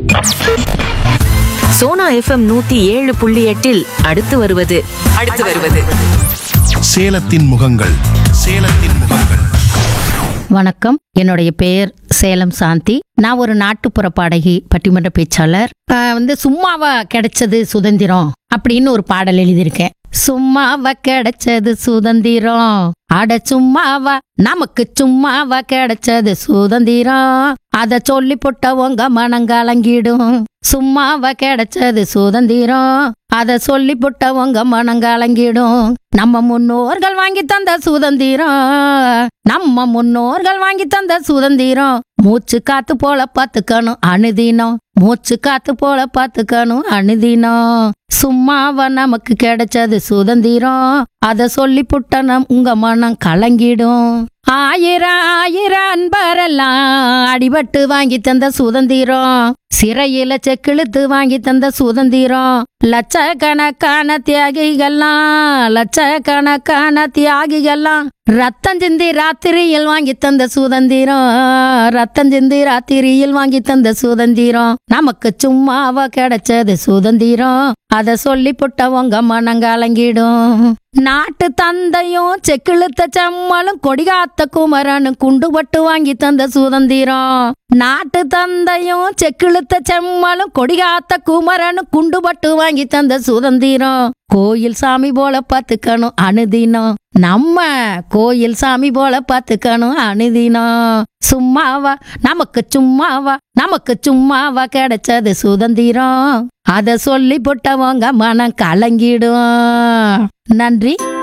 Sona FM நூத்தி ஏழு புள்ளி எட்டில் அடுத்து வருவது அடுத்து வருவது சேலத்தின் முகங்கள் சேலத்தின் முகங்கள் வணக்கம் என்னுடைய பெயர் சேலம் சாந்தி நான் ஒரு நாட்டுப்புற பாடகி பட்டிமன்ற பேச்சாளர் ஆஹ் வந்து சும்மாவா கிடைச்சது சுதந்திரம் அப்படின்னு ஒரு பாடல் எழுதியிருக்கேன் சும்மாவா கிடைச்சது சுதந்திரம் அட சும்மாவா நமக்கு சும்மாவா கிடைச்சது சுதந்திரம் அத சொல்லி போட்டவங்க மனங்கலங்கிடும் சும்மாவா கிடைச்சது சுதந்திரம் அத சொல்லி போட்டவங்க மனங்கலங்கிடும் நம்ம முன்னோர்கள் வாங்கி தந்த சுதந்திரம் நம்ம முன்னோர்கள் வாங்கி தந்த சுதந்திரம் மூச்சு காத்து போல பாத்துக்கணும் அனுதினம் மூச்சு காத்து போல பாத்துக்கணும் அனுதினம் சும்மாவா நமக்கு கிடைச்சது சுதந்திரம் அத சொல்லி புட்ட நம் உங்க மனம் கலங்கிடும் ஆயிரம் ஆயிரம் அன்பரெல்லாம் அடிபட்டு வாங்கி தந்த சுதந்திரம் சிறையில செக்கிழுத்து வாங்கி தந்த சுதந்திரம் லட்சக்கணக்கான தியாகிகள்லாம் லட்சக்கணக்கான தியாகிகள்லாம் ரத்தம் சிந்தி ராத்திரியில் வாங்கி தந்த சுதந்திரம் ரத்தம் சிந்தி ராத்திரியில் வாங்கி தந்த சுதந்திரம் நமக்கு சும்மாவா கிடைச்சது சுதந்திரம் அத சொல்லி புட்டவங்க மனங்கலங்கிடும் நாட்டு தந்தையும் செக்கிழுத்த செம்மலும் கொடிகாத்த குமரனும் குண்டுபட்டு வாங்கி தந்த சுதந்திரம் நாட்டு தந்தையும் செக்கிழுத்த செம்மலும் கொடிகாத்த குமரனும் குண்டுபட்டு வாங்கி தந்த சுதந்திரம் கோயில் சாமி போல பாத்துக்கணும் அனுதினம் நம்ம கோயில் சாமி போல பாத்துக்கணும் அனுதினம் சும்மாவா நமக்கு சும்மாவா நமக்கு சும்மாவா கிடைச்சது சுதந்திரம் அத சொல்லி போட்டவங்க மனம் கலங்கிடும் நன்றி